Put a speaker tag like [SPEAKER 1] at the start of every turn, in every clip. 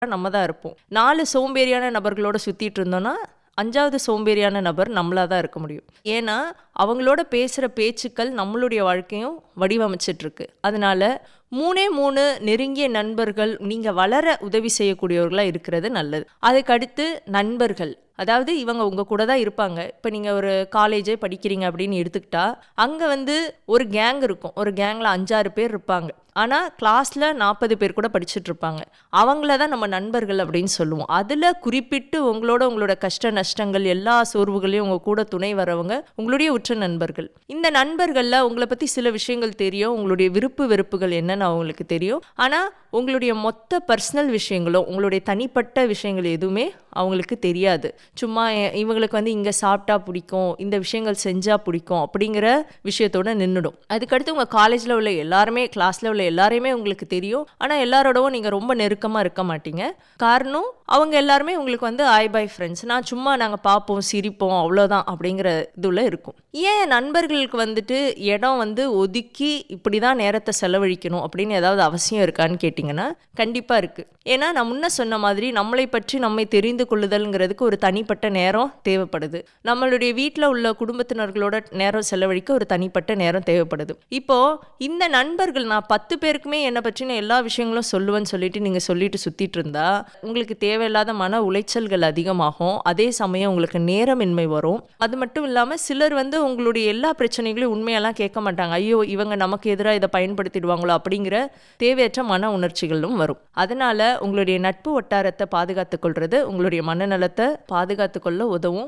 [SPEAKER 1] நம்ம தான் இருப்போம் நாலு சோம்பேறியான நபர்களோட சுற்றிட்டு இருந்தோன்னா அஞ்சாவது சோம்பேறியான நபர் நம்மளாக தான் இருக்க முடியும் ஏன்னா அவங்களோட பேசுகிற பேச்சுக்கள் நம்மளுடைய வாழ்க்கையும் வடிவமைச்சிட்டு இருக்கு அதனால மூணே மூணு நெருங்கிய நண்பர்கள் நீங்கள் வளர உதவி செய்யக்கூடியவர்களாக இருக்கிறது நல்லது அதுக்கடுத்து நண்பர்கள் அதாவது இவங்க உங்கள் கூட தான் இருப்பாங்க இப்போ நீங்கள் ஒரு காலேஜே படிக்கிறீங்க அப்படின்னு எடுத்துக்கிட்டா அங்கே வந்து ஒரு கேங் இருக்கும் ஒரு கேங்கில் அஞ்சாறு பேர் இருப்பாங்க ஆனால் கிளாஸில் நாற்பது பேர் கூட படிச்சுட்டு இருப்பாங்க அவங்கள தான் நம்ம நண்பர்கள் அப்படின்னு சொல்லுவோம் அதில் குறிப்பிட்டு உங்களோட உங்களோட கஷ்ட நஷ்டங்கள் எல்லா சோர்வுகளையும் உங்கள் கூட துணை வரவங்க உங்களுடைய உற்ற நண்பர்கள் இந்த நண்பர்களில் உங்களை பற்றி சில விஷயங்கள் தெரியும் உங்களுடைய விருப்பு வெறுப்புகள் என்னன்னு அவங்களுக்கு தெரியும் ஆனால் உங்களுடைய மொத்த பர்சனல் விஷயங்களோ உங்களுடைய தனிப்பட்ட விஷயங்கள் எதுவுமே அவங்களுக்கு தெரியாது சும்மா எ- இவங்களுக்கு வந்து இங்கே சாப்பிட்டா பிடிக்கும் இந்த விஷயங்கள் செஞ்சால் பிடிக்கும் அப்படிங்கிற விஷயத்தோட நின்றுடும் அதுக்கடுத்து உங்கள் காலேஜில் உள்ள எல்லாருமே கிளாஸில் உள்ள எல்லாரையுமே உங்களுக்கு தெரியும் ஆனால் எல்லாரோடவும் நீங்கள் ரொம்ப நெருக்கமாக இருக்க மாட்டீங்க காரணம் அவங்க எல்லாருமே உங்களுக்கு வந்து ஐ பை ஃப்ரெண்ட்ஸ் நான் சும்மா நாங்கள் பார்ப்போம் சிரிப்போம் அவ்வளோதான் அப்படிங்கிற இதுல இருக்கும் ஏன் நண்பர்களுக்கு வந்துட்டு இடம் வந்து ஒதுக்கி இப்படி தான் நேரத்தை செலவழிக்கணும் அப்படின்னு ஏதாவது அவசியம் இருக்கான்னு கேட்டிங்கன்னா கண்டிப்பாக இருக்குது ஏன்னா நான் முன்ன சொன்ன மாதிரி நம்மளை பற்றி நம்மை தெரிந்து கொள்ளுதல்ங்கிறதுக்கு ஒரு தனிப்பட்ட நேரம் தேவைப்படுது நம்மளுடைய வீட்டில் உள்ள குடும்பத்தினர்களோட நேரம் செலவழிக்க ஒரு தனிப்பட்ட நேரம் தேவைப்படுது இப்போ இந்த நண்பர்கள் நான் பத்து பேருக்குமே என்னை பற்றின எல்லா விஷயங்களும் சொல்லுவேன்னு சொல்லிட்டு நீங்கள் சொல்லிட்டு சுற்றிட்டு இருந்தா உங்களுக்கு தேவையில்லாத மன உளைச்சல்கள் அதிகமாகும் அதே சமயம் உங்களுக்கு நேரமின்மை வரும் அது மட்டும் இல்லாமல் சிலர் வந்து உங்களுடைய எல்லா பிரச்சனைகளையும் உண்மையெல்லாம் கேட்க மாட்டாங்க ஐயோ இவங்க நமக்கு எதிராக இதை பயன்படுத்திடுவாங்களோ அப்படிங்கிற தேவையற்ற மன உணர்ச்சிகளும் வரும் அதனால உங்களுடைய நட்பு வட்டாரத்தை பாதுகாத்துக் கொள்றது உங்களுடைய மனநலத்தை பாதுகாத்துக் கொள்ள உதவும்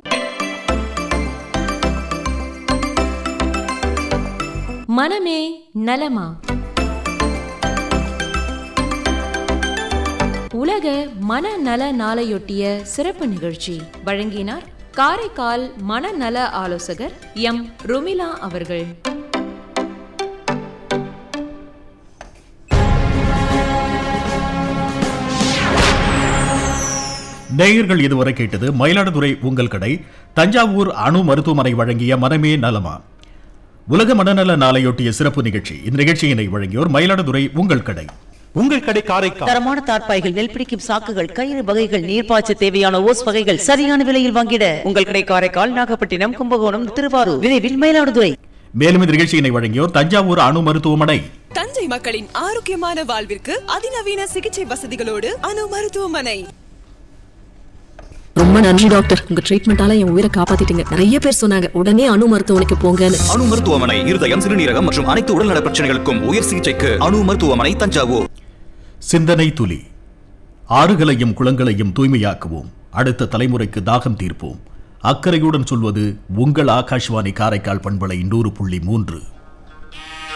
[SPEAKER 2] மனமே நலமா உலக மனநல நாளையொட்டிய சிறப்பு நிகழ்ச்சி வழங்கினார் காரைக்கால் மனநல ஆலோசகர் எம் ருமிலா அவர்கள்
[SPEAKER 3] நேயர்கள் இதுவரை கேட்டது மயிலாடுதுறை உங்கள் கடை தஞ்சாவூர் அணு மருத்துவமனை வழங்கிய மனமே நலமா உலக மனநல நாளையொட்டிய சிறப்பு நிகழ்ச்சி இந்த நிகழ்ச்சியினை வழங்கியோர் மயிலாடுதுறை உங்கள் கடை
[SPEAKER 4] உங்கள் கடை காரைக்கால்
[SPEAKER 5] தரமான தார்ப்பாய்கள் நெல் பிடிக்கும் சாக்குகள் கயிறு வகைகள் நீர்ப்பாய்ச்ச தேவையான ஓஸ் வகைகள் சரியான விலையில் வாங்கிட உங்கள் கடை காரைக்கால் நாகப்பட்டினம் கும்பகோணம் திருவாரூர் விரைவில் மயிலாடுதுறை
[SPEAKER 3] மேலும் இந்த நிகழ்ச்சியினை வழங்கியோர் தஞ்சாவூர் அணு மருத்துவமனை
[SPEAKER 6] தஞ்சை மக்களின் ஆரோக்கியமான வாழ்விற்கு அதிநவீன சிகிச்சை வசதிகளோடு அணு மருத்துவமனை
[SPEAKER 7] ரொம்ப நன்றி டாக்டர் உங்க ட்ரீட்மெண்டால என் உயிரை காப்பாத்திட்டீங்க நிறைய பேர் சொன்னாங்க உடனே அணு மருத்துவமனைக்கு போங்கன்னு
[SPEAKER 8] அணு மருத்துவமனை இருதயம் சிறுநீரகம் மற்றும் அனைத்து உடல்நல பிரச்சனைகளுக்கும் உயர் சிகிச்சைக்கு அணு மருத்துவமனை தஞ்சாவூர்
[SPEAKER 3] சிந்தனை துளி ஆறுகளையும் குளங்களையும் தூய்மையாக்குவோம் அடுத்த தலைமுறைக்கு தாகம் தீர்ப்போம் அக்கறையுடன் சொல்வது உங்கள் ஆகாஷ்வாணி காரைக்கால் பண்பலை நூறு புள்ளி மூன்று